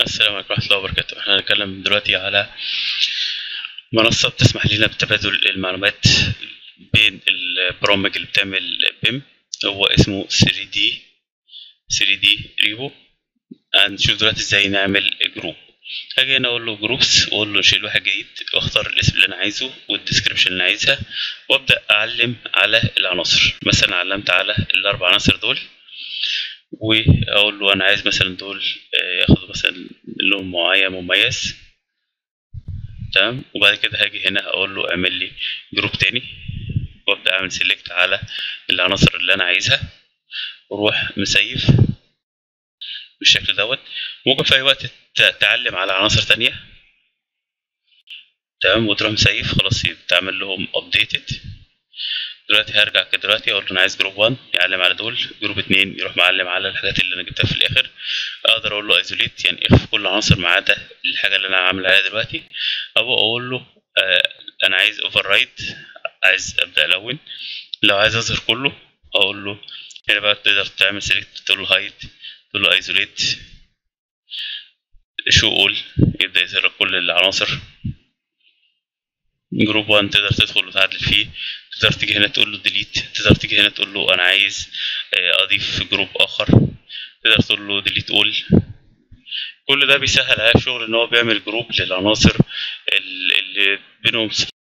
السلام عليكم ورحمة الله وبركاته احنا هنتكلم دلوقتي على منصة بتسمح لنا بتبادل المعلومات بين البرامج اللي بتعمل بيم هو اسمه 3D 3D ريبو هنشوف دلوقتي ازاي نعمل جروب هاجي هنا اقول له جروبس واقول له شيل واحد جديد واختار الاسم اللي انا عايزه والديسكربشن اللي انا عايزها وابدا اعلم على العناصر مثلا علمت على الاربع عناصر دول واقول له انا عايز مثلا دول ياخدوا مثلا لون معين مميز تمام وبعد كده هاجي هنا اقول له اعمل لي جروب تاني وابدا اعمل سيلكت على العناصر اللي انا عايزها واروح مسيف بالشكل دوت ممكن في اي وقت تعلم على عناصر تانية تمام وتروح مسيف خلاص تعمل لهم updated دلوقتي هرجع كده دلوقتي اقول له انا عايز جروب 1 يعلم على دول جروب 2 يروح معلم على الحاجات اللي انا جبتها في الاخر اقدر اقول له ايزوليت يعني اخفي كل عناصر ما عدا الحاجه اللي انا عامل عليها دلوقتي او اقول له آه انا عايز اوفر رايت عايز ابدا الون لو عايز اظهر كله اقول له هنا بقى تقدر تعمل سيلكت تقول له هايد تقول له ايزوليت شو اول يبدا يظهر كل العناصر جروب 1 تقدر تدخل وتعدل فيه تقدر تيجي هنا تقول له ديليت تقدر تيجي هنا تقول له انا عايز اضيف جروب اخر تقدر تقول له ديليت اول كل ده بيسهل على الشغل ان هو بيعمل جروب للعناصر اللي بينهم